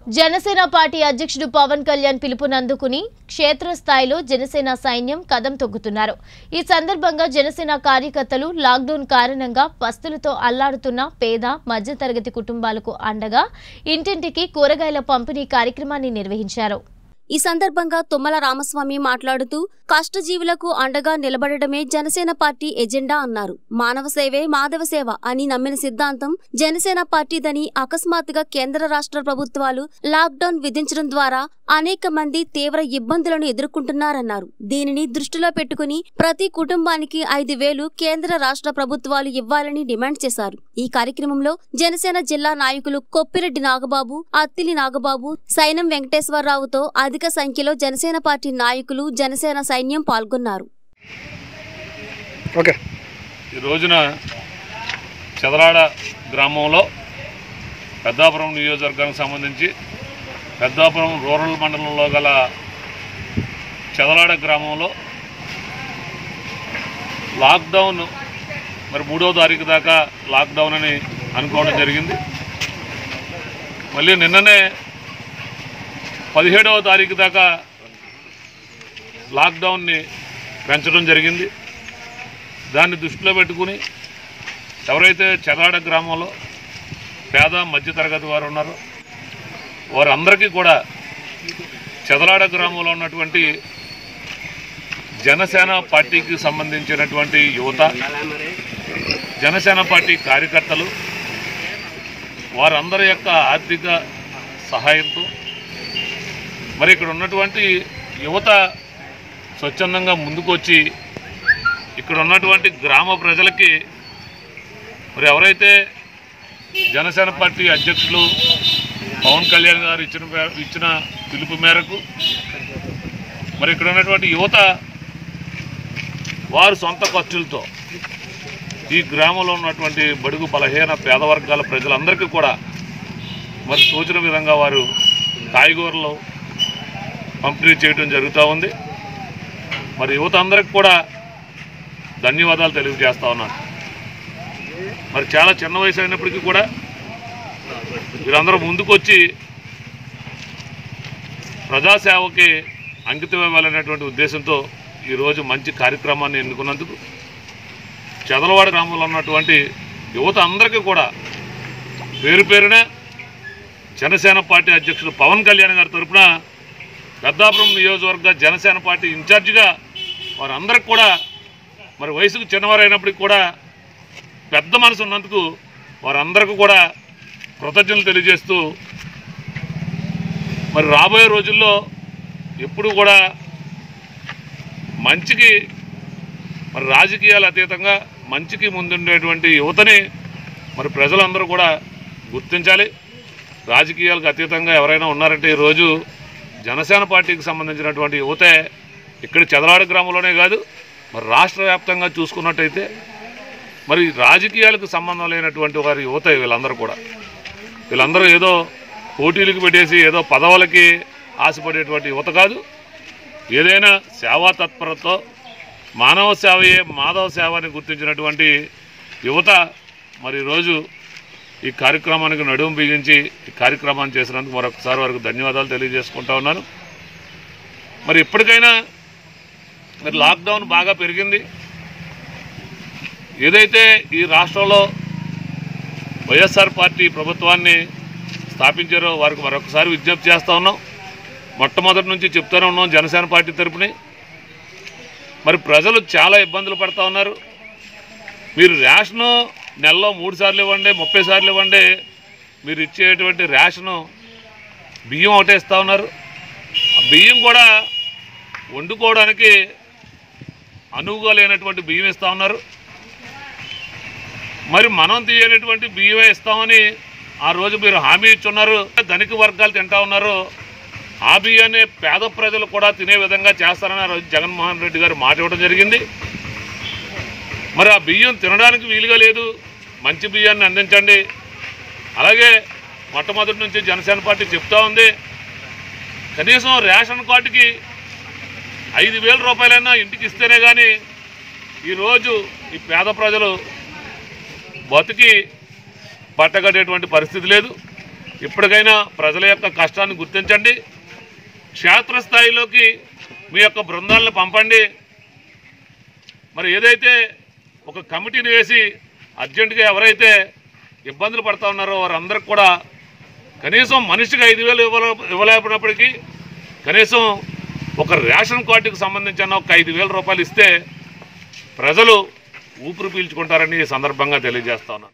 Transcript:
Janasena party అధ్యక్షుడు పవన్ కళ్యాణ్ పిలుపునందుకుని క్షేత్రస్థాయిలో జనసేన సైన్యం కదం తొక్కుతున్నారు ఈ సందర్భంగా జనసేన కార్యకర్తలు లాక్డౌన్ కారణంగా పస్తులతో అల్లాడుతున్న పేద మధ్యతరగతి కుటుంబాలకు అండగా ఇంటింటికి కూరగాయల పంపిణీ కార్యక్రమాన్ని నిర్వహించారు ఈ సందర్భంగా తుమ్మల రామస్వామి మాట్లాడుతూ కష్టజీవులకు అండగా నిలబడడమే జనసేన పార్టీ ఎజెండా అన్నారు మానవ సేవే మాధవ సేవ అని నమ్మిన సిద్ధాంతం జనసేన పార్టీదని అకస్మాత్తుగా కేంద్ర రాష్ట్ర ప్రభుత్వాలు లాక్డౌన్ విధించడం ద్వారా అనేక మంది తీవ్ర ఇబ్బందులను ఎదుర్కొంటున్నారన్నారు దీనిని దృష్టిలో పెట్టుకుని ప్రతి కుటుంబానికి ఐదు వేలు కేంద్ర రాష్ట్ర ప్రభుత్వాలు ఇవ్వాలని డిమాండ్ చేశారు ఈ కార్యక్రమంలో జనసేన జిల్లా నాయకులు కొప్పిరెడ్డి నాగబాబు అత్తిలి నాగబాబు సైనం వెంకటేశ్వరరావుతో అధిక సంఖ్యలో జనసేన పార్టీ నాయకులు జనసేన సైన్యం పాల్గొన్నారు ఓకే ఈ రోజున చదరాడ గ్రామంలో పెద్దాపురం నియోజకవర్గానికి సంబంధించి పెద్దాపురం రూరల్ మండలంలో గల చదరాడ గ్రామంలో లాక్డౌన్ మరి మూడో తారీఖు దాకా లాక్డౌన్ అని అనుకోవడం జరిగింది మళ్ళీ నిన్ననే పదిహేడవ తారీఖు దాకా లాక్డౌన్ని పెంచడం జరిగింది దాన్ని దృష్టిలో పెట్టుకుని ఎవరైతే చెదాడ గ్రామంలో పేద మధ్యతరగతి వారు ఉన్నారో వారందరికీ కూడా చెదలాడ గ్రామంలో ఉన్నటువంటి జనసేన పార్టీకి సంబంధించినటువంటి యువత జనసేన పార్టీ కార్యకర్తలు వారందరి యొక్క ఆర్థిక సహాయంతో మరి ఇక్కడ ఉన్నటువంటి యువత స్వచ్ఛందంగా ముందుకొచ్చి ఇక్కడ ఉన్నటువంటి గ్రామ ప్రజలకి మరి ఎవరైతే జనసేన పార్టీ అధ్యక్షులు పవన్ కళ్యాణ్ గారు ఇచ్చిన మేర- ఇచ్చిన పిలుపు మేరకు మరి ఇక్కడ ఉన్నటువంటి యువత వారు సొంత ఖర్చులతో ఈ గ్రామంలో ఉన్నటువంటి బడుగు బలహీన పేద వర్గాల ప్రజలందరికీ కూడా మరి సూచన విధంగా వారు కాయగూరలు పంపిణీ చేయడం జరుగుతూ ఉంది మరి యువత అందరికి కూడా ధన్యవాదాలు తెలియజేస్తా ఉన్నాను మరి చాలా చిన్న వయసు అయినప్పటికీ కూడా వీరందరూ ముందుకొచ్చి ప్రజాసేవకి అంకితం ఇవ్వాలనేటువంటి ఉద్దేశంతో ఈరోజు మంచి కార్యక్రమాన్ని ఎన్నుకున్నందుకు చదలవాడ గ్రామంలో ఉన్నటువంటి యువత అందరికీ కూడా పేరు పేరున జనసేన పార్టీ అధ్యక్షుడు పవన్ కళ్యాణ్ గారి తరఫున పెద్దాపురం నియోజకవర్గ జనసేన పార్టీ ఇన్ఛార్జిగా వారందరికి కూడా మరి వయసుకు చిన్నవారు అయినప్పటికీ కూడా పెద్ద మనసు ఉన్నందుకు వారందరికీ కూడా కృతజ్ఞతలు తెలియజేస్తూ మరి రాబోయే రోజుల్లో ఎప్పుడు కూడా మంచికి మరి రాజకీయాలు అతీతంగా మంచికి ముందుండేటువంటి యువతని మరి ప్రజలందరూ కూడా గుర్తించాలి రాజకీయాలకు అతీతంగా ఎవరైనా ఉన్నారంటే ఈరోజు జనసేన పార్టీకి సంబంధించినటువంటి యువతే ఇక్కడ చదలాడ గ్రామంలోనే కాదు మరి రాష్ట్ర వ్యాప్తంగా చూసుకున్నట్టయితే మరి రాజకీయాలకు సంబంధం లేనటువంటి వారి యువత వీళ్ళందరూ కూడా వీళ్ళందరూ ఏదో పోటీలకు పెట్టేసి ఏదో పదవులకి ఆశపడేటువంటి యువత కాదు ఏదైనా సేవా తత్పరతతో మానవ సేవయే మాధవ సేవ అని గుర్తించినటువంటి యువత మరి ఈరోజు ఈ కార్యక్రమానికి నడుము బిగించి ఈ కార్యక్రమాన్ని చేసినందుకు మరొకసారి వారికి ధన్యవాదాలు తెలియజేసుకుంటా ఉన్నాను మరి ఇప్పటికైనా మరి లాక్డౌన్ బాగా పెరిగింది ఏదైతే ఈ రాష్ట్రంలో వైఎస్ఆర్ పార్టీ ప్రభుత్వాన్ని స్థాపించారో వారికి మరొకసారి విజ్ఞప్తి చేస్తూ ఉన్నాం మొట్టమొదటి నుంచి చెప్తూనే ఉన్నాం జనసేన పార్టీ తరపుని మరి ప్రజలు చాలా ఇబ్బందులు పడుతూ ఉన్నారు మీరు రేషను నెలలో మూడు సార్లు ఇవ్వండి ముప్పై సార్లు ఇవ్వండి మీరు ఇచ్చేటువంటి రేషను బియ్యం ఒకటే ఇస్తూ ఉన్నారు ఆ బియ్యం కూడా వండుకోవడానికి అనువుగా లేనటువంటి బియ్యం ఇస్తూ ఉన్నారు మరి మనం తీయనటువంటి బియ్యమే ఇస్తామని ఆ రోజు మీరు హామీ ఇచ్చున్నారు ధనిక వర్గాలు తింటా ఉన్నారు ఆ బియ్యాన్ని పేద ప్రజలు కూడా తినే విధంగా చేస్తారని ఆ రోజు జగన్మోహన్ రెడ్డి గారు మాట ఇవ్వడం జరిగింది మరి ఆ బియ్యం తినడానికి వీలుగా లేదు మంచి బియ్యాన్ని అందించండి అలాగే మొట్టమొదటి నుంచి జనసేన పార్టీ చెప్తా ఉంది కనీసం రేషన్ కార్డుకి ఐదు వేల రూపాయలైనా ఇంటికి ఇస్తేనే కానీ ఈరోజు ఈ పేద ప్రజలు బతికి పట్టగట్టేటువంటి పరిస్థితి లేదు ఇప్పటికైనా ప్రజల యొక్క కష్టాన్ని గుర్తించండి క్షేత్రస్థాయిలోకి మీ యొక్క బృందాలను పంపండి మరి ఏదైతే ఒక కమిటీని వేసి అర్జెంటుగా ఎవరైతే ఇబ్బందులు పడతా ఉన్నారో వారందరికి కూడా కనీసం మనిషికి ఐదు వేలు ఇవ్వలే ఇవ్వలేకపోయినప్పటికీ కనీసం ఒక రేషన్ కార్డుకి సంబంధించిన ఒక ఐదు వేల రూపాయలు ఇస్తే ప్రజలు ఊపిరి పీల్చుకుంటారని ఈ సందర్భంగా తెలియజేస్తా ఉన్నాను